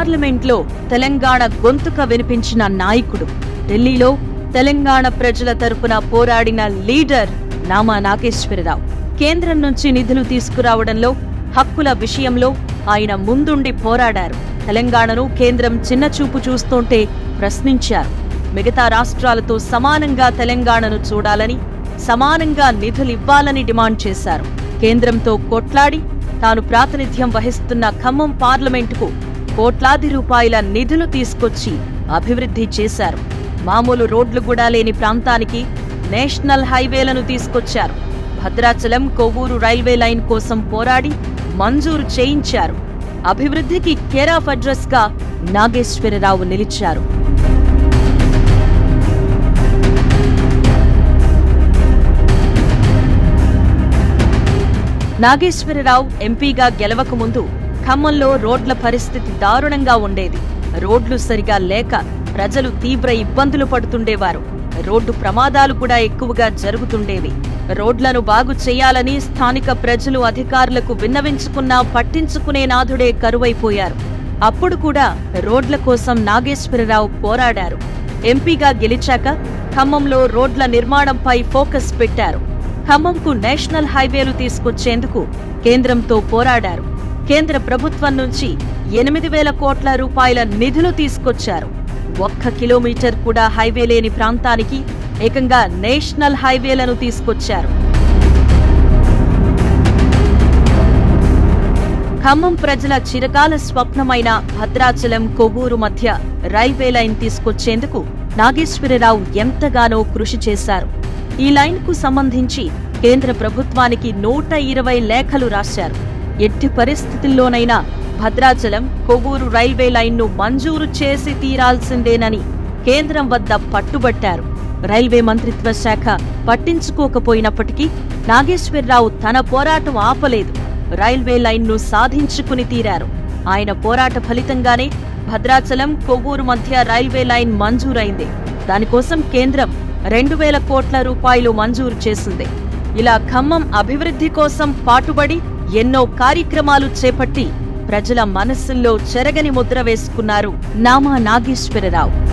పార్లమెంట్లో తెలంగాణ గొంతుక వినిపించిన నాయకుడు ఢిల్లీలో తెలంగాణ ప్రజల తరపున పోరాడిన లీడర్ నామా నాగేశ్వరరావు కేంద్రం నుంచి నిధులు తీసుకురావడంలో హక్కుల విషయంలో ఆయన ముందుండి పోరాడారు తెలంగాణను కేంద్రం చిన్నచూపు చూస్తుంటే ప్రశ్నించారు మిగతా రాష్ట్రాలతో సమానంగా తెలంగాణను చూడాలని సమానంగా నిధులివ్వాలని డిమాండ్ చేశారు కేంద్రంతో కొట్లాడి తాను ప్రాతినిధ్యం వహిస్తున్న ఖమ్మం పార్లమెంటుకు కోట్లాది రూపాయల నిధులు తీసుకొచ్చి అభివృద్ధి చేశారు మామూలు రోడ్లు కూడా లేని ప్రాంతానికి నేషనల్ హైవేలను తీసుకొచ్చారు భద్రాచలం కొవ్వూరు రైల్వే లైన్ కోసం పోరాడి మంజూరు చేయించారు అభివృద్ధికి కేర్ ఆఫ్ అడ్రస్ గా నాగేశ్వరరావు నిలిచారు నాగేశ్వరరావు ఎంపీగా గెలవక ముందు ఖమ్మంలో రోడ్ల పరిస్థితి దారుణంగా ఉండేది రోడ్లు సరిగా లేక ప్రజలు తీవ్ర ఇబ్బందులు పడుతుండేవారు రోడ్డు ప్రమాదాలు కూడా ఎక్కువగా జరుగుతుండేవి రోడ్లను బాగు చేయాలని స్థానిక ప్రజలు అధికారులకు విన్నవించుకున్నా పట్టించుకునే నాథుడే కరువైపోయారు అప్పుడు కూడా రోడ్ల కోసం నాగేశ్వరరావు పోరాడారు ఎంపీగా గెలిచాక ఖమ్మంలో రోడ్ల నిర్మాణంపై ఫోకస్ పెట్టారు ఖమ్మంకు నేషనల్ హైవేలు తీసుకొచ్చేందుకు కేంద్రంతో పోరాడారు కేంద్ర ప్రభుత్వం నుంచి ఎనిమిది వేల కోట్ల రూపాయల నిధులు తీసుకొచ్చారు ఒక్క కిలోమీటర్ కూడా హైవే లేని ప్రాంతానికి ఏకంగా నేషనల్ హైవేలను తీసుకొచ్చారు ఖమ్మం ప్రజల చిరకాల స్వప్నమైన భద్రాచలం కొవ్వూరు మధ్య రైల్వే లైన్ తీసుకొచ్చేందుకు నాగేశ్వరరావు ఎంతగానో కృషి చేశారు ఈ లైన్కు సంబంధించి కేంద్ర ప్రభుత్వానికి నూట ఇరవై లేఖలు రాశారు ఎట్టి పరిస్థితుల్లోనైనా భద్రాచలం కొవ్వూరు రైల్వే లైన్ను మంజూరు చేసి తీరాల్సిందేనని కేంద్రం వద్ద పట్టుబట్టారు రైల్వే మంత్రిత్వ శాఖ పట్టించుకోకపోయినప్పటికీ నాగేశ్వరరావు తన పోరాటం ఆపలేదు రైల్వే లైన్ను సాధించుకుని తీరారు ఆయన పోరాట ఫలితంగానే భద్రాచలం కొవ్వూరు మధ్య రైల్వే లైన్ మంజూరైంది దానికోసం కేంద్రం రెండు వేల కోట్ల రూపాయలు మంజూరు చేసింది ఇలా ఖమ్మం అభివృద్ధి కోసం పాటుబడి ఎన్నో కార్యక్రమాలు చేపట్టి ప్రజల మనస్సుల్లో చెరగని ముద్ర వేసుకున్నారు నామా నాగేశ్వరరావు